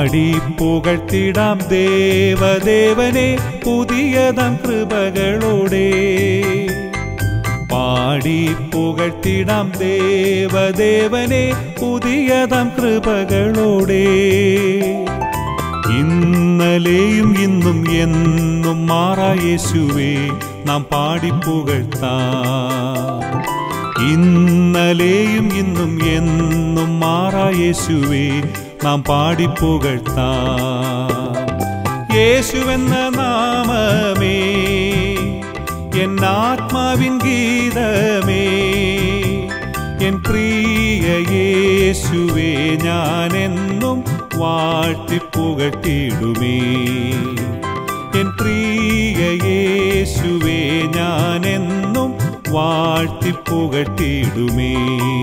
പാടി പുകഴ്ത്തിടാം ദേവദേവനെ പുതിയതം കൃപകളോടെ പാടി പുകഴ്ത്തിടാം ദേവദേവനെ പുതിയതം കൃപകളോടെ ഇന്നലെയും ഇന്നും എന്നും മാറാ യേശുവേ നാം പാടി പുകഴ്ത്താം ഇന്നലെയും ഇന്നും എന്നും മാറാ യേശുവേ നാം പാടി പുകഴ്ത്താം യേശുവെന്ന നാമമേ എന്നാത്മാവിൻ ഗീതമേ എൻ പ്രിയ യേശുവേ ഞാനെന്നും വാഴ്ത്തിപ്പുകട്ടിടുമേ എൻ പ്രിയ യേശുവേ ഞാനെന്നും വാഴ്ത്തിപ്പുകട്ടിടുമേ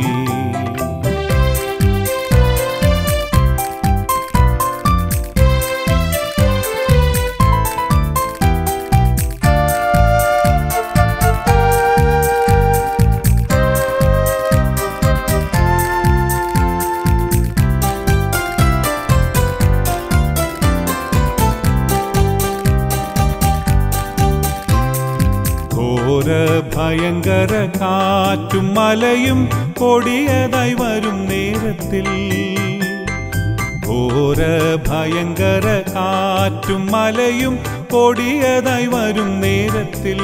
ഘോര ഭയങ്കര കാറ്റും മലയും കൊടിയതായി വരും നേരത്തിൽ ഘോര ഭയങ്കര കാറ്റും മലയും കൊടിയതായി വരും നേരത്തിൽ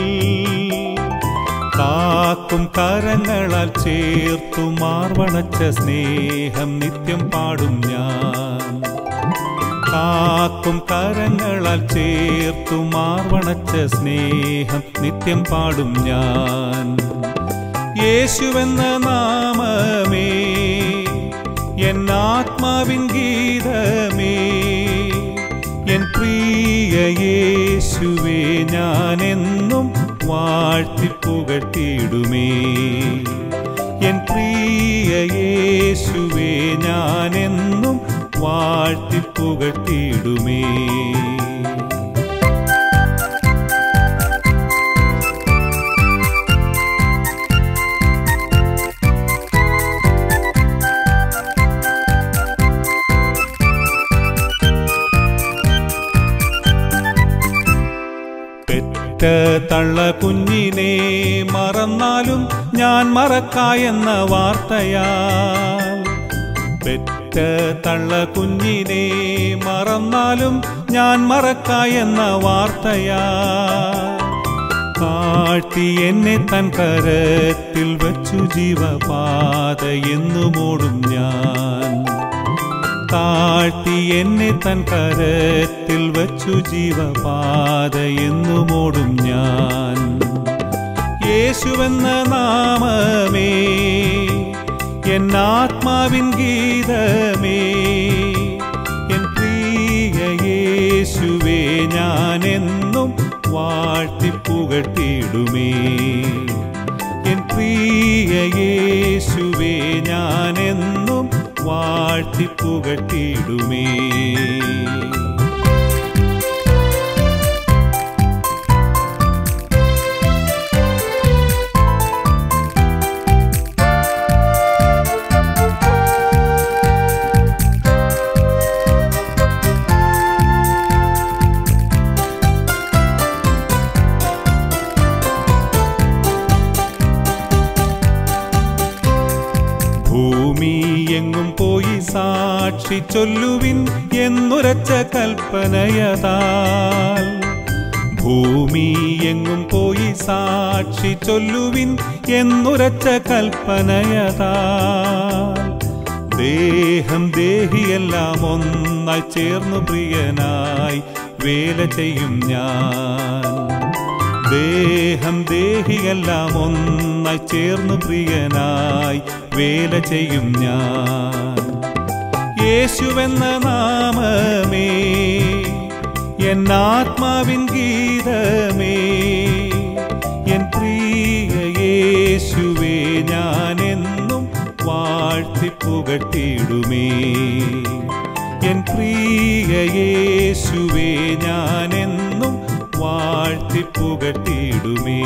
കാക്കും കരങ്ങളാൽ ചേർത്തു മാർവണച്ച സ്നേഹം നിത്യം പാടും ഞാൻ കാക്കും കരങ്ങളാൽ ചേർത്തു മാർവണച്ച സ്നേഹം നിത്യം പാടും ഞാൻ യേശുവെന്ന നാമമേ എന്നാത്മാവിൻ ഗീതമേ എൻ പ്രിയ യേശുവേ ഞാനെന്നും വാഴ്ത്തിപ്പുകട്ടിടുമേ എൻ പ്രിയ യേശുവേ ഞാനെന്നും വാഴ്ത്തിപ്പുകട്ടിടുമേ പെറ്റ തള്ള കുഞ്ഞിനെ മറന്നാലും ഞാൻ മറക്കായെന്ന വാർത്തയാൽ പെറ്റ തള്ള കുഞ്ഞിനെ മറന്നാലും ഞാൻ മറക്കായെന്ന വാർത്തയാൽ കാട്ടി എന്നെ തൻ കരത്തിൽ വച്ചു ജീവപാത എന്നുമോടും ഞാൻ താഴ്ത്തി എന്നെ തൻ കരത്തിൽ വച്ചു ജീവപാത എന്നുമോടും ഞാൻ യേശുവെന്ന നാമമേ എന്നാത്മാവിൻ ഗീതമേ എൻ പ്രിയ യേശുവേ ഞാനെന്നും വാഴ്ത്തിപ്പുകട്ടിടുമേ എൻ പ്രിയ യേശുവേ ഞാനെന്നും വാഴ്ത്തിപ്പുകട്ടിടുമേ ഭൂമി എങ്ങും പോയി സാക്ഷി ചൊല്ലുവിൻ എന്നുരച്ച കൽപ്പനയതാൽ ഭൂമി എങ്ങും പോയി സാക്ഷി ചൊല്ലുവിൻ എന്നുരച്ച കൽപ്പനയതാൽ ദേഹം ദേഹിയെല്ലാം ഒന്നായി ചേർന്നു പ്രിയനായി വേല ചെയ്യും ഞാൻ ദേഹം ദേഹിയെല്ലാം ഒന്നായി ചേർന്നു പ്രിയനായി വേല ചെയ്യും ഞാൻ യേശുവെന്ന നാമമേ എന്നാത്മാവിൻ ഗീതമേ എൻ പ്രിയ യേശുവേ ഞാനെന്നും വാഴ്ത്തിപ്പുകട്ടിടുമേ എൻ പ്രിയ യേശുവേ ഞാനെന്നും വാഴ്ത്തിപ്പുകട്ടിടുമേ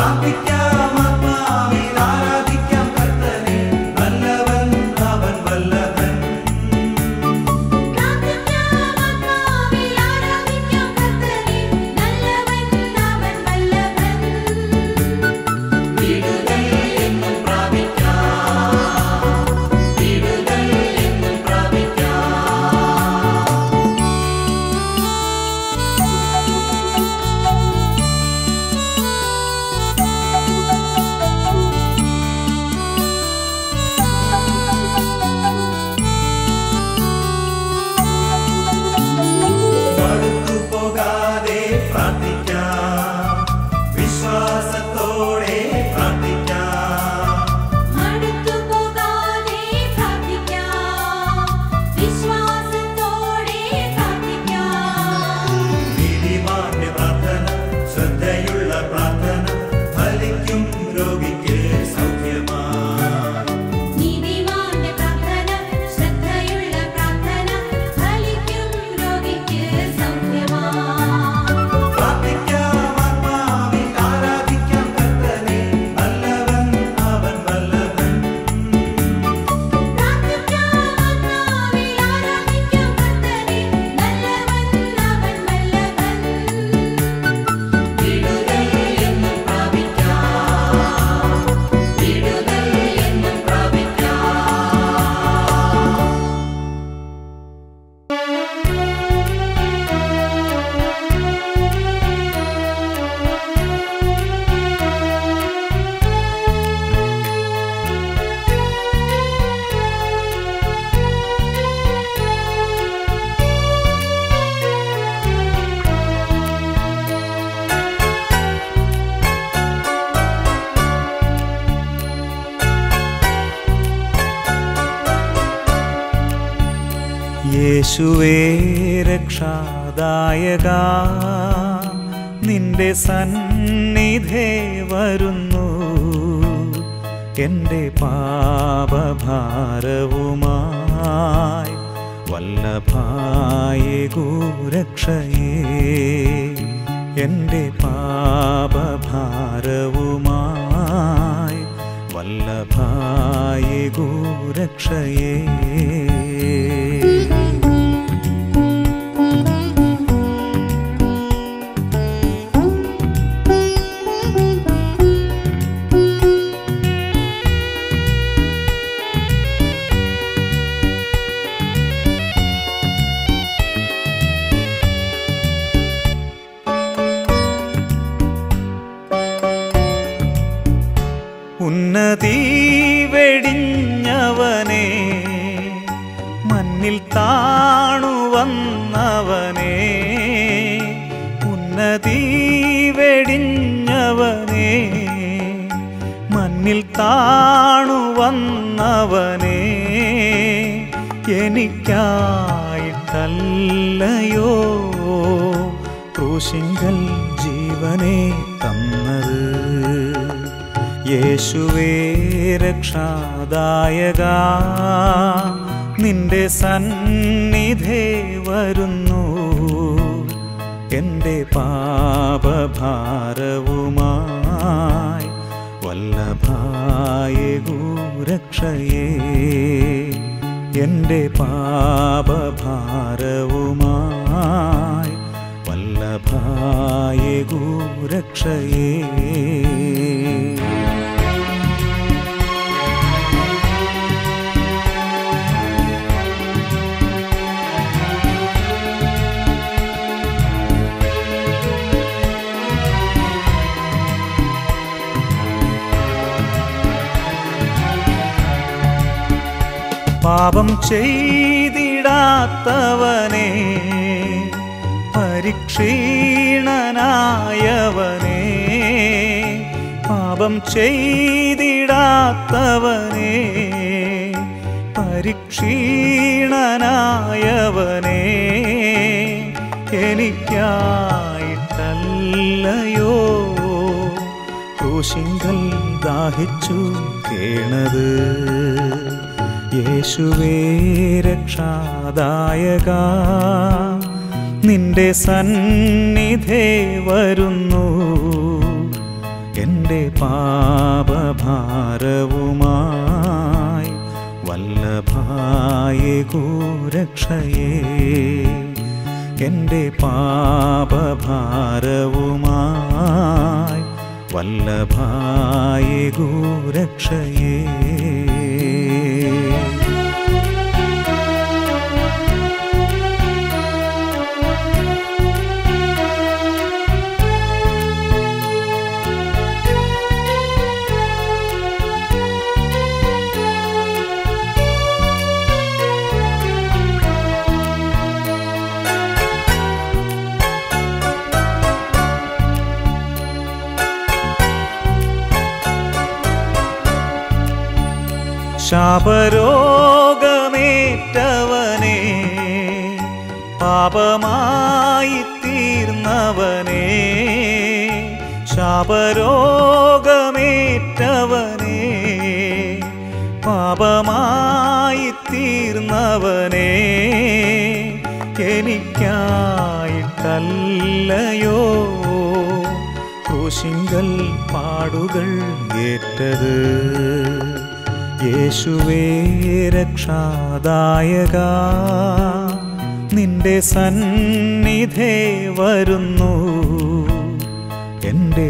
പ്രാർത്ഥിക്കാം ആത്മാവിൽ ആരാധിക്കാം കർത്തനെ നല്ലവൻ അവൻ വല്ലഭൻ പ്രാർത്ഥിക്കാമാത്മാവിൽ ആരാധിക്കാം കർത്തനെ നല്ലവൻ അവൻ വല്ലഭൻ വിടുതൽ എന്നും പ്രാപിക്കാം വിടുതൽ എന്നും പ്രാപിക്കാം മടുത്തു പോകാതെ പ്രാർത്ഥിക്കാം വിശ്വാസത്തോടെ പ്രാർത്ഥിക്കാം മടുത്തു പോകാതെ പ്രാർത്ഥിക്കാം വിശ്വാസത്തോടെ പ്രാർത്ഥിക്കാം നീതിമാന്റെ പ്രാർത്ഥന ശ്രദ്ധയുള്ള പ്രാർത്ഥന ഫലിക്കും രോഗിക്ക് സൗഖ്യമായി നീതിമാന്റെ പ്രാർത്ഥന ശ്രദ്ധയുള്ള പ്രാർത്ഥന ഫലിക്കും രോഗിക്ക് സൗഖ്യമായി പ്രാർത്ഥിക്കാം ആത്മാവിൽ ആരാധിക്കാം കർത്തനെ നല്ലവൻ അവൻ വല്ലഭൻ പ്രാർത്ഥിക്കാമാത്മാവിൽ ആരാധിക്കാം കർത്തനെ നല്ലവൻ അവൻ വല്ലഭൻ വിടുതൽ എന്നും പ്രാപിക്കാം വിടുതൽ എന്നും പ്രാപിക്കാം യേശുവേ രക്ഷാദായക നിന്റെ സന്നിധേ വരുന്നു എൻ്റെ പാപഭാരവുമായി വല്ലഭായ ഗോരക്ഷയേ എൻ്റെ പാപഭാരവുമായി വല്ലഭായ ഗോരക്ഷയേ ഉന്നതി വെടിഞ്ഞവനെ മണ്ണിൽ താണു വന്നവനെ ഉന്നതി വെടിഞ്ഞവനെ മണ്ണിൽ താണു വന്നവനെ എനിക്കായിട്ടല്ലയോ ക്രൂശിങ്കൽ ജീവനെ തന്നത് യേശുവേ രക്ഷാദായക നിന്റെ സന്നിധേ വരുന്നു എൻ്റെ പാപഭാരവുമായി വല്ലഭായ ഗോരക്ഷയേ എൻ്റെ പാപഭാരവുമായി വല്ലഭായ ഗോരക്ഷയേ പാപം ചെയ്തിടാത്തവനെ പരീക്ഷീണനായവനെ പാപം ചെയ്തിടാത്തവനെ പരീക്ഷീണനായവനെ എനിക്കായിട്ടല്ലയോ ക്രൂശിങ്കൽ ദാഹിച്ചു കേണത് യേശുവേ രക്ഷാദായക നിന്റെ സന്നിധേ വരുന്നു എൻ്റെ പാപഭാരവുമായി വല്ലഭായ ഗോരക്ഷയേ എൻ്റെ പാപഭാരവുമായി വല്ലഭായ ഗോരക്ഷയേ ശാപരോഗമേറ്റവനെ പാപമായി തീർന്നവനെ ശാപരോഗമേറ്റവനെ പാപമായി തീർന്നവനെ എനിക്കായിട്ടല്ലയോ ക്രൂശിങ്കൽ പാടുകൾ ഏറ്റത് യേശുവേ രക്ഷാദായക നിന്റെ സന്നിധേ വരുന്നു എൻ്റെ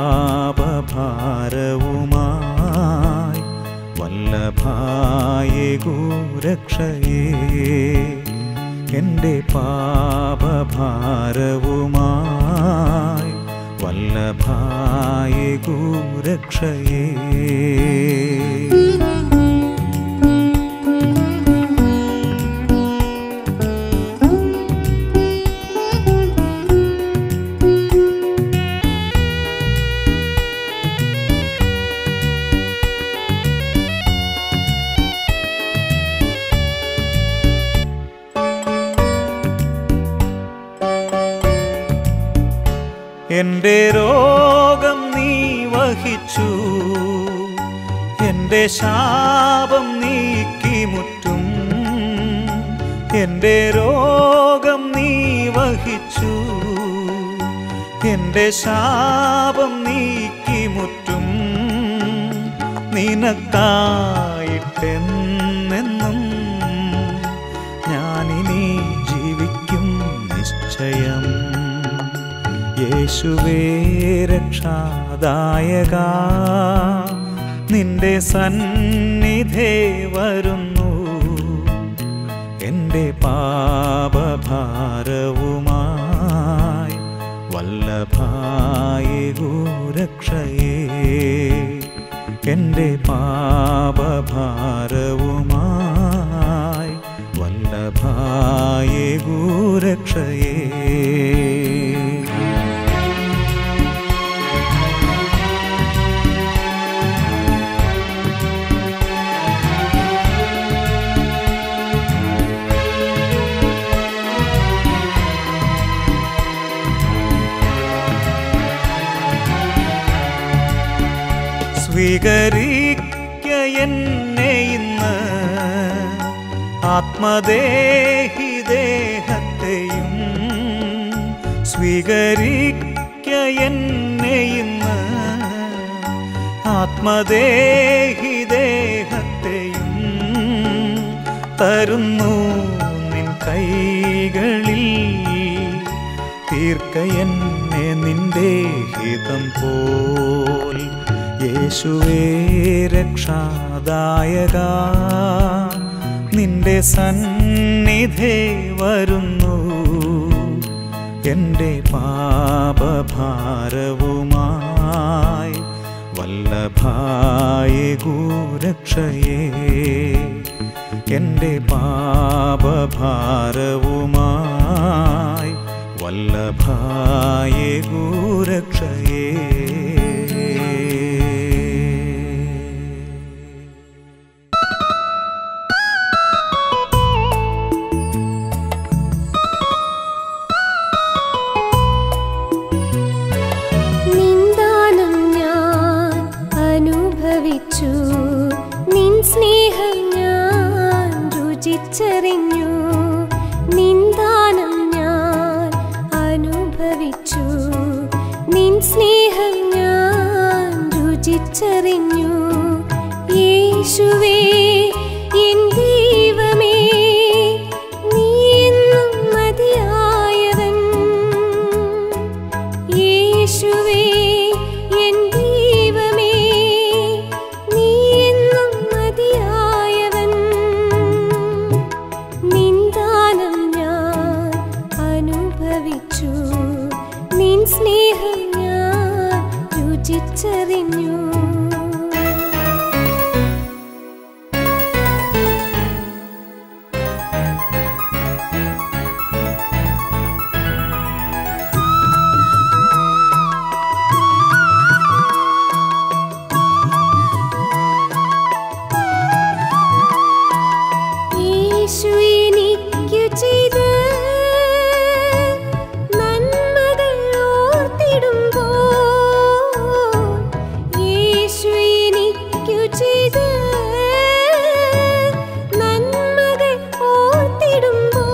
പാപഭാരവുമായി വല്ലഭായ ഗോരക്ഷയേ എൻ്റെ പാപഭാരവുമായി വല്ലഭായ ഗോരക്ഷയേ എൻ്റെ രോഗം നീ വഹിച്ചു എൻ്റെ ശാപം നീക്കി മുറ്റും എൻ്റെ രോഗം നീ വഹിച്ചു എൻ്റെ ശാപം നീക്കി മുറ്റും നിനക്കായിട്ടെന്നെന്നും ഞാനിനി ജീവിക്കും നിശ്ചയം യേശുവേ രക്ഷാദായക നിന്റെ സന്നിധേ വരുന്നു എൻ്റെ പാപഭാരവുമായി വല്ലഭായ ഗോരക്ഷയേ എൻ്റെ പാപഭാരവുമായി വല്ലഭായ ഗോരക്ഷയേ സ്വീകരിക്ക എന്നെ ഇന്ന് ആത്മദേഹി ദേഹത്തെയും സ്വീകരിക്ക എന്നെ ഇന്ന് ആത്മദേഹി ദേഹത്തെയും തരുന്നു നിൻ കൈകളിൽ തീർക്ക എന്നെ നിന്റെ ഹിതം പോൽ യേശുവേ രക്ഷാദായക നിന്റെ സന്നിധേ വരുന്നു എൻ്റെ പാപഭാരവുമായി വല്ലഭായ ഗോരക്ഷയേ എൻ്റെ പാപഭാരവുമായി വല്ലഭായ ഗോരക്ഷയേ നിന്ദാനം ഞാൻ അനുഭവിച്ചു നിൻ സ്നേഹം ഞാൻ രുചിച്ചറിഞ്ഞു നിന്ദാനം ഞാൻ അനുഭവിച്ചു നിൻ സ്നേഹം ഞാൻ രുചിച്ചറിഞ്ഞു യേശുവേ എൻ ദൈവമേ നീ എന്നും മതിയായവൻ യേശുവേ എൻ ദൈവമേ നീ എന്നും മതിയായവൻ നിന്ദാനം ഞാൻ അനുഭവിച്ചു നിൻ സ്നേഹം ഞാൻ രുചിച്ചറിഞ്ഞു യേശു എനിക്കു ചെയ്ത നന്മകൾ ഓർത്തിടുമ്പോൾ യേശു എനിക്കു ചെയ്ത നന്മകൾ ഓർത്തിടുമ്പോൾ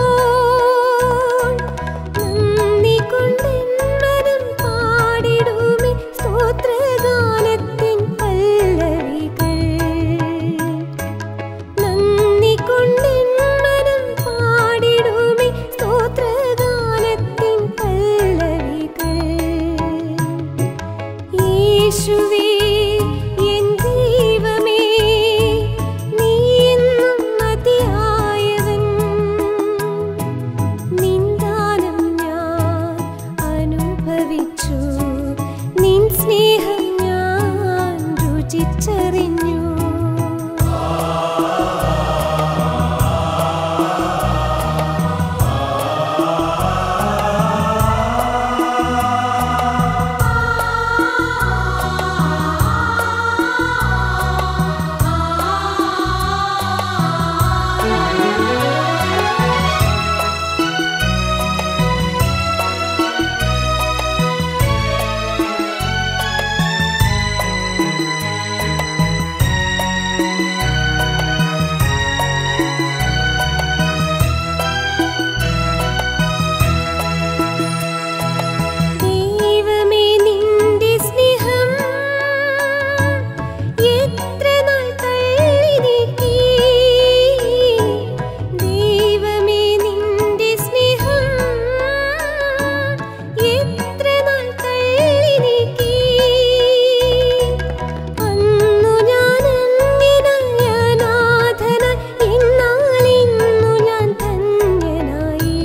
നന്ദി കൊണ്ടെൻ മനം പാടിടുമേ സ്തോത്രഗാനത്തിൻ പല്ലവികൾ നന്ദി കൊണ്ടെൻ മനം പാടിടുമേ സ്തോത്രഗാനത്തിൻ പല്ലവികൾ യേശുവേ എൻ ദൈവമേ നീ എന്നും മതിയായവൻ നിന്ദാനം ഞാൻ അനുഭവിച്ചു നിൻ സ്നേഹം ഞാൻ രുചിച്ചറിഞ്ഞു ദൈവമേ നിന്റെ സ്നേഹം എത്ര നാൾ തള്ളി നീക്കി ദൈവമേ നിന്റെ സ്നേഹം എത്ര നാൾ തള്ളി നീക്കി അന്നു ഞാൻ അന്യനായ അനാഥനായി എന്നാൽ ഇന്നു ഞാൻ ധന്യനായി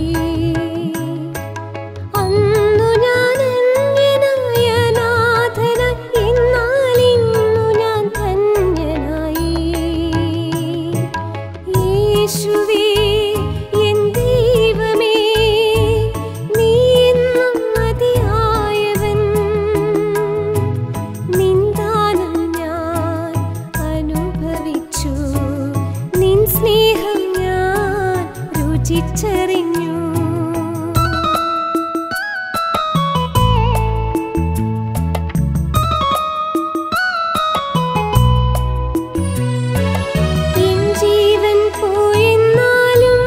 അന്നു ഞാൻ അന്യനായ അനാഥനായി എന്നാൽ ഇന്നു ഞാൻ ധന്യനായി യേശുവേ എൻ ദൈവമേ നീ എന്നും മതിയായവൻ നിന്ദാനം ഞാൻ അനുഭവിച്ചു നിൻ സ്നേഹം ഞാൻ രുചിച്ചറിഞ്ഞു എൻ ജീവൻ പോയെന്നാലും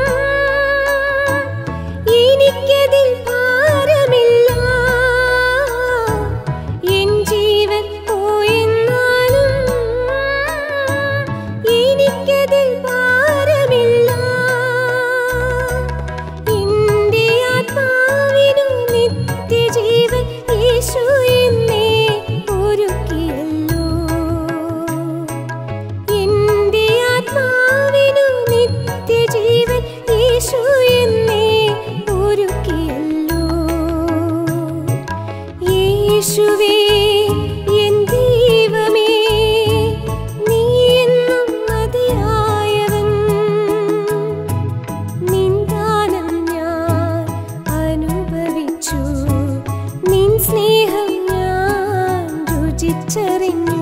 എനിക്കതിൽ ഭാരമില്ല എൻ ജീവൻ പോയെന്നാലും എനിക്കതിൽ ഭാരമില്ല എന്റെ ആത്മാവിനു നിത്യജീവൻ യേശു എന്നേ ഒരുക്കിയല്ലോ എന്റെ ആത്മാവിനു നിത്യജീവൻ യേശു എന്നേ ഒരുക്കിയല്ലോ യേശുവേ എൻ ദൈവമേ നീ എന്നും മതിയായവൻ നിന്ദാനം ഞാൻ അനുഭവിച്ചു നിൻ സ്നേഹം ഞാൻ രുചിച്ചറിഞ്ഞു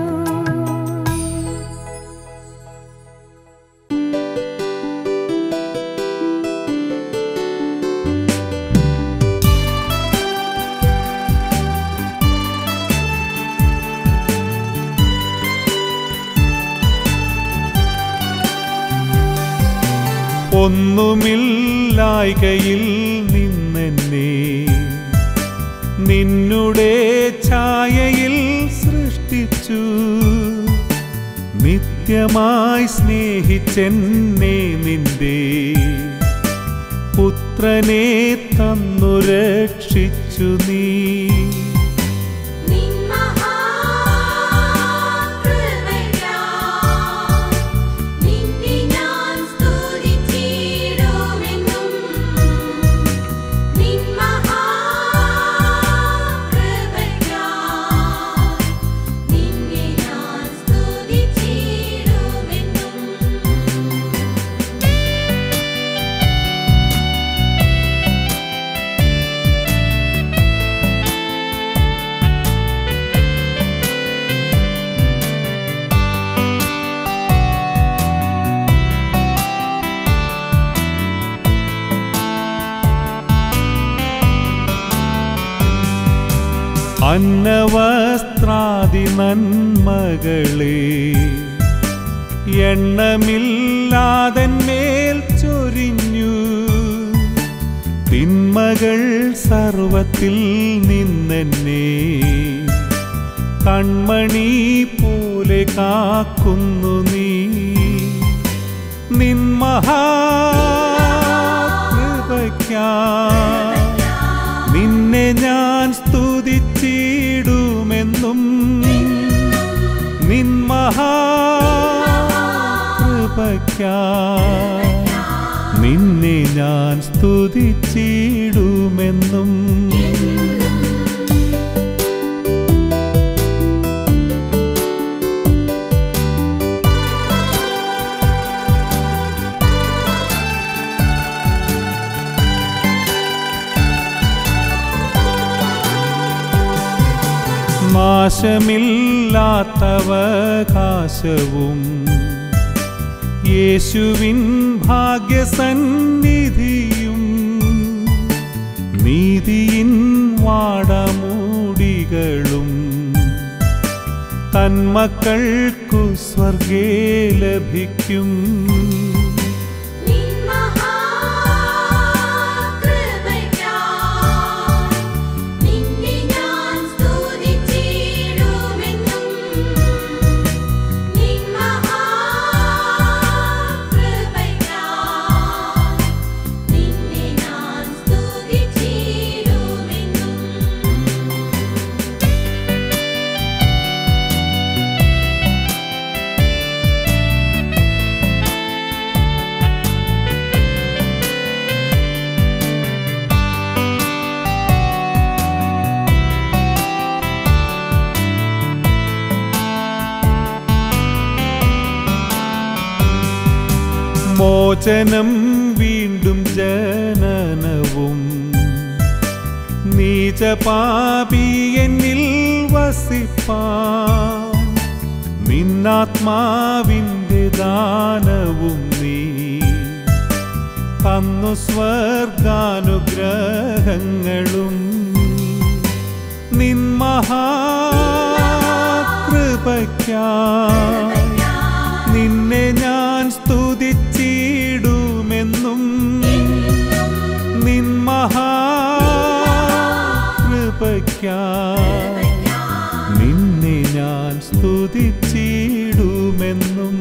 ഒന്നുമില്ലായ്കയിൽ നിന്നെന്നെ നിന്നുടെ ഛായയിൽ സൃഷ്ടിച്ചു നിത്യമായി സ്നേഹിച്ചെന്നെ നിന്റെ പുത്രനെ തന്നു രക്ഷിച്ചു നീ നിൻ മഹാകൃപയാൽ നിന്നെ ഞാൻ സ്തുതിച്ചിടുമെന്നും നിൻ മഹാകൃപയാൽ നിന്നെ ഞാൻ സ്തുതിച്ചിടുമെന്നും അന്നവസ്ത്രാദി നന്മകളെ എണ്ണമില്ലാതെന്മേൽ ചൊരിഞ്ഞു തിന്മകൾ സർവത്തിൽ നിന്നെന്നെ കൺമണി പോലെ കാക്കുന്നു നീ നിൻമഹാകൃപയ്ക്കാ നിന്നെ ഞാൻ സ്തുതിച്ചിടുമെന്നും നിൻമഹാകൃപയ്ക്കാ നിന്നെ ഞാൻ സ്തുതിച്ചിടുമെന്നും നാശമില്ലാത്തവകാശവും യേശുവിൻ ഭാഗ്യസന്നിധിയും നീതിയിൻ വാടമൂടികളും തന്മക്കൾക്കു സ്വർഗേ ലഭിക്കും നിൻ മഹാകൃപയാൽ നിന്നെ ഞാൻ സ്തുതിച്ചിടുമെന്നും നിൻ മഹാകൃപയാൽ നിന്നെ ഞാൻ സ്തുതിച്ചിടുമെന്നും മോചനം വീണ്ടും ജനനവും നീചപാപി എന്നിൽ വസിപ്പാൻ നിന്നാത്മാവിൻ്റെ ദാനവും നീ തന്നു സ്വർഗാനുഗ്രഹങ്ങളും നിൻമഹാകൃപയ്ക്കായി നിന്നെ ഞാൻ സ്തുതിച്ചിടുമെന്നും നിൻമഹാകൃപയ്ക്കായി നിന്നെ ഞാൻ സ്തുതിച്ചിടുമെന്നും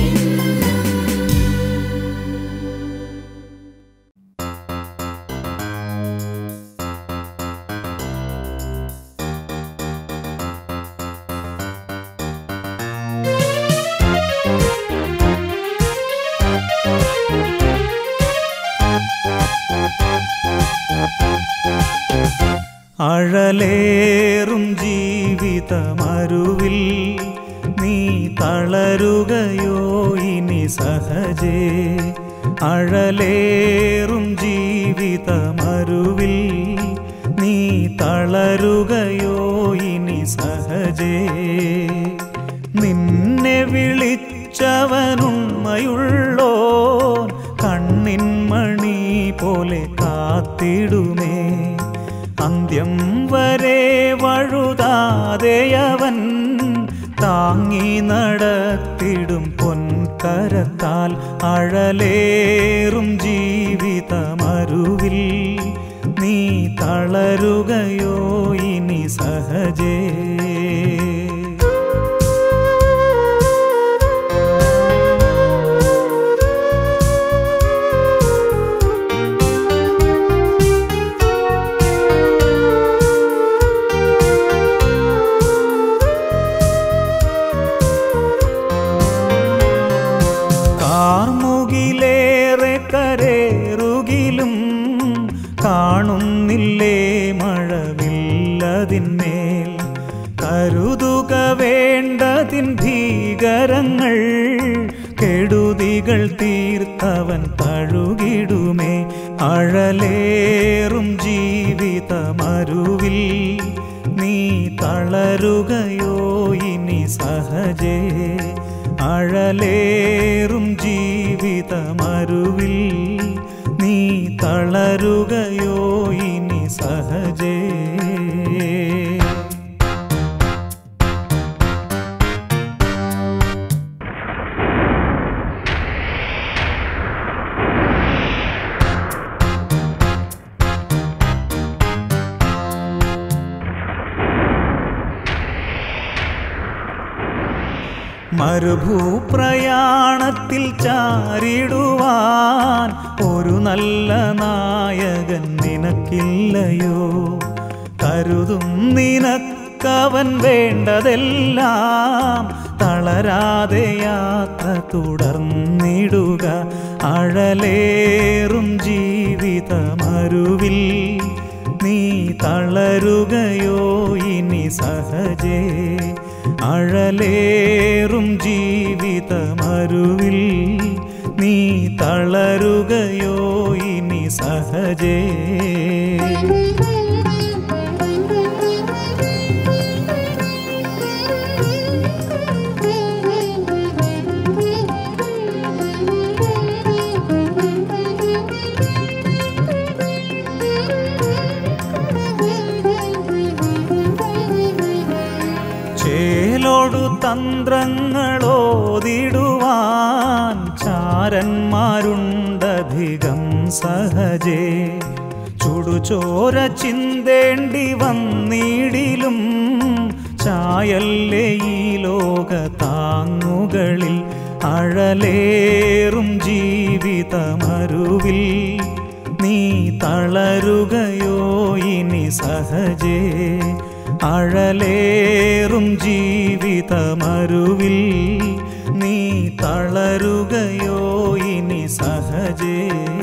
അഴലേറും ജീവിതമരുവിൽ നീ തളരുകയോ ഇനി സഹജേ അഴലേറും ജീവിതമരുവിൽ നീ തളരുകയോ ഇനി സഹജേ നിന്നെ വിളിച്ചവനുണ്മയുള്ളോ കണ്ണിൻ മണി പോലെ കാത്തിടുമേ അന്ത്യം വരെ വഴുതാതെയവൻ താങ്ങി നടത്തിടും പൊൻകരത്താൽ അഴലേറും ജീവിതമരുവിൽ നീ തളരുകയോ ഇനി സഹജേ വേണ്ടതിന്മേൽ കരുതുക വേണ്ടതിൻ ഭീകരങ്ങൾ കെടുതികൾ തീർത്തവൻ തഴുകിടുമേ അഴലേറും ജീവിതമരുവിൽ നീ തളരുകയോ ഇനി സഹജേ അഴലേറും ജീവിതമരുവിൽ നീ തളരുകയോ ഇനി സഹജേ മരുഭൂപ്രയാണത്തിൽ ചാരിടുവാൻ ഒരു നല്ല നായകൻ നിനക്കില്ലയോ കരുതും നിനക്കവൻ വേണ്ടതെല്ലാം തളരാതെ യാത്ര തുടർന്നിടുക അഴലേറും ജീവിതമരുവിൽ നീ തളരുകയോ ഇനി സഹജേ അഴലേറും ജീവിതമരുവിൽ നീ തളരുകയോ ഇനി സഹജേ ചേലോടു തന്ത്രങ്ങളോതിടുവാൻ ചാരന്മാരുണ്ടധികം സഹജേ ചുടുചോര ചിന്തേണ്ടി വന്നിടിലും ചായല്ലേ ഈ ലോക താങ്ങുകളിൽ അഴലേറും ജീവിതമരുവിൽ നീ തളരുകയോ ഇനി സഹജേ അഴലേറും ജീവിതമരുവിൽ നീ തളരുകയോ ഇനി സഹജേ